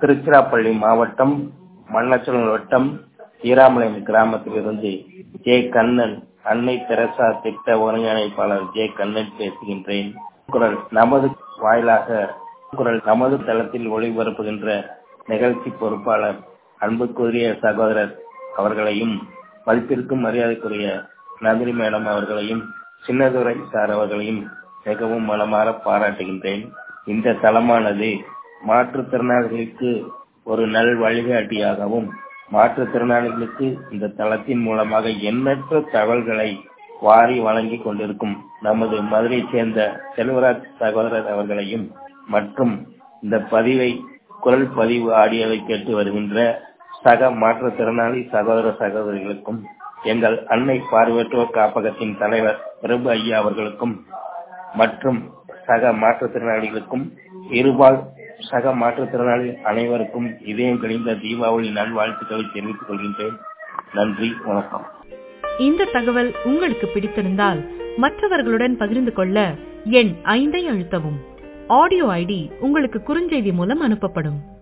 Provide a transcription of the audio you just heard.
திருச்சிராப்பள்ளி மாவட்டம் மண்ணச்சநல்லூர் வட்டம் ஈராமலை கிராமத்திலிருந்து ஜே கண்ணன் அன்னை தெரசா திட்ட ஒருங்கிணைப்பாளர் ஜே கண்ணன் பேசுகின்றேன் குரல் நமது வாயிலாக குரல் நமது தளத்தில் ஒளிபரப்புகின்ற நிகழ்ச்சி பொறுப்பாளர் அன்புக்குரிய சகோதரர் அவர்களையும் மதிப்பிற்கும் மரியாதைக்குரிய நந்தினி மேடம் அவர்களையும் சின்னதுரை சார் அவர்களையும் மிகவும் மனமாற பாராட்டுகின்றேன் இந்த தளமானது மாற்றுத்திறனாளிகளுக்கு ஒரு நல் வழிகாட்டியாகவும் மாற்றுத்திறனாளிகளுக்கு இந்த தளத்தின் மூலமாக எண்ணற்ற தகவல்களை வாரி வழங்கி கொண்டிருக்கும் நமது மதுரை சேர்ந்த செல்வராஜ் சகோதரர் அவர்களையும் மற்றும் இந்த பதிவை குரல் பதிவு ஆடியோவை கேட்டு வருகின்ற சக மாற்றுத்திறனாளி சகோதர சகோதரிகளுக்கும் எங்கள் அன்னை பார்வையற்றோர் காப்பகத்தின் தலைவர் பிரபு ஐயா அவர்களுக்கும் மற்றும் சக மாற்றுத்திறனாளிகளுக்கும் இருபால் சக மாற்றுத்திறனாளி அனைவருக்கும் இதயம் கழிந்த தீபாவளி நல்வாழ்த்துக்களை தெரிவித்துக் கொள்கின்றேன் நன்றி வணக்கம் இந்த தகவல் உங்களுக்கு பிடித்திருந்தால் மற்றவர்களுடன் பகிர்ந்து கொள்ள எண் ஐந்தை அழுத்தவும் ஆடியோ ஐடி உங்களுக்கு குறுஞ்செய்தி மூலம் அனுப்பப்படும்